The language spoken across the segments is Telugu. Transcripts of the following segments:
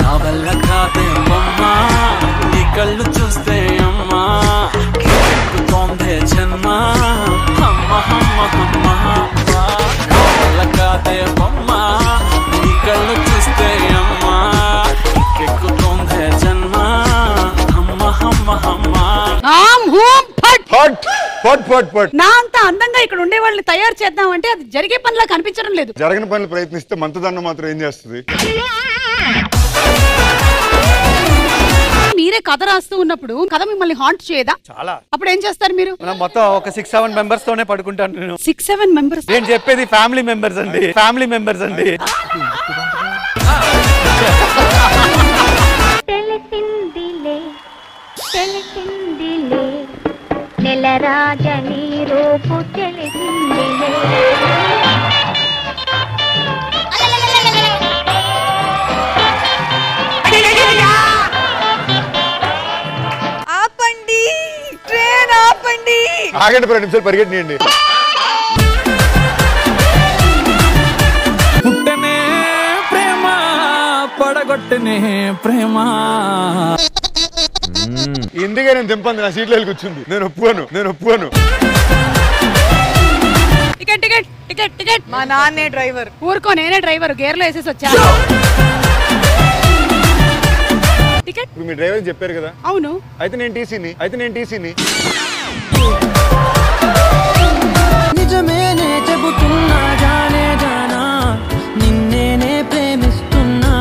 నా వల్ల కాదే అమ్మా నీ కళ్ళు చూస్తే అమ్మా ఎక్కుతోందే జన్మ అమ్మ అమ్మ అమ్మ నా వల్ల కాదే అమ్మా నీ కళ్ళు చూస్తే అమ్మా ఎక్కుతోందే జన్మ అమ్మ అమ్మ అమ్మ ఆమ్ హూమ్ ఫట్ ఫట్ ఫట్ ఫట్ ఫట్ నా అంత అందంగా ఇక్కడ ఉండే వాళ్ళని తయారు చేద్దామంటే అది జరిగే పనిలా కనిపించడం లేదు జరగని పనులు ప్రయత్నిస్తే మంతదండం మాత్రం ఏం చేస్తుంది మీరే కథ రాస్తూ ఉన్నప్పుడు కథ మిమ్మల్ని హాంట్ చేయదా చాలా అప్పుడు ఏం చేస్తారు మీరు మనం మొత్తం ఒక సిక్స్ సెవెన్ మెంబర్స్ తోనే పడుకుంటాను నేను సిక్స్ సెవెన్ మెంబర్స్ నేను చెప్పేది ఫ్యామిలీ మెంబర్స్ అండి ఫ్యామిలీ మెంబర్స్ అండి తెలిసిందిలే తెలిసిందిలే నెల రాజని రూపు తెలిసిందిలే ఆపండి ట్రైన్ ఆపండి ఆగండి పది నిమిషాలు పరిగెట్టినండి పుట్టనే ప్రేమ పడగొట్టనే ప్రేమ ఇందుకే నేను దింపంది నా సీట్లో వెళ్ళి కూర్చుంది నేను ఒప్పుకోను నేను ఒప్పుకోను టికెట్ టికెట్ టికెట్ టికెట్ మా నాన్నే డ్రైవర్ ఊరుకో నేనే డ్రైవర్ గేర్లో వేసేసి వచ్చా టికెట్ ఇప్పుడు మీ డ్రైవర్ చెప్పారు కదా అవును అయితే నేను టీసీని అయితే నేను టీసీని నిజమేనే చెబుతున్నా జానే జానా నిన్నేనే ప్రేమిస్తున్నా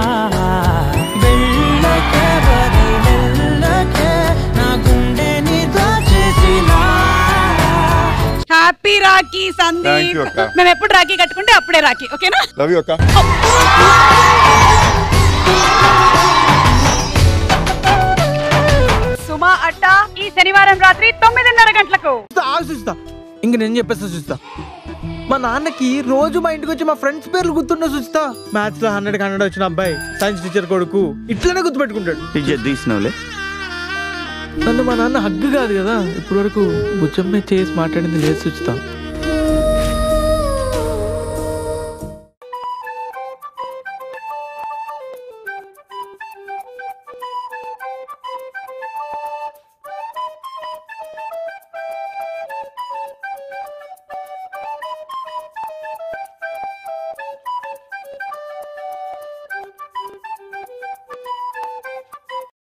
వెళ్ళకే వదిలెళ్ళకే నా గుండెని దాచేసినా happy Rakhi Thank Sandeep you, అక్క. మేము ఎప్పుడు రాఖీ కట్టుకుంటే అప్పుడే రాఖీ ఓకేనా లవ్ యూ అక్క సుమా అడ్డా ఈ శనివారం రాత్రి తొమ్మిదిన్నర గంటలకు ఆలోచిస్తా ఇంక నేను చెప్పేస్తా చూస్తా మా నాన్నకి రోజు మా ఇంటికి వచ్చి మా ఫ్రెండ్స్ పేర్లు గుర్తుండే చూస్తా మ్యాథ్స్ లో హండ్రెడ్ హండ్రెడ్ వచ్చిన అబ్బాయి సైన్స్ టీచర్ కొడుకు ఇట్లనే గుర్తుపెట్టుకుంటాడు టీచర్ తీసినావులే నన్ను మా నాన్న హగ్గు కాదు కదా ఇప్పటి వరకు భుజం మీద చేసి మాట్లాడింది లేదు చూస్తా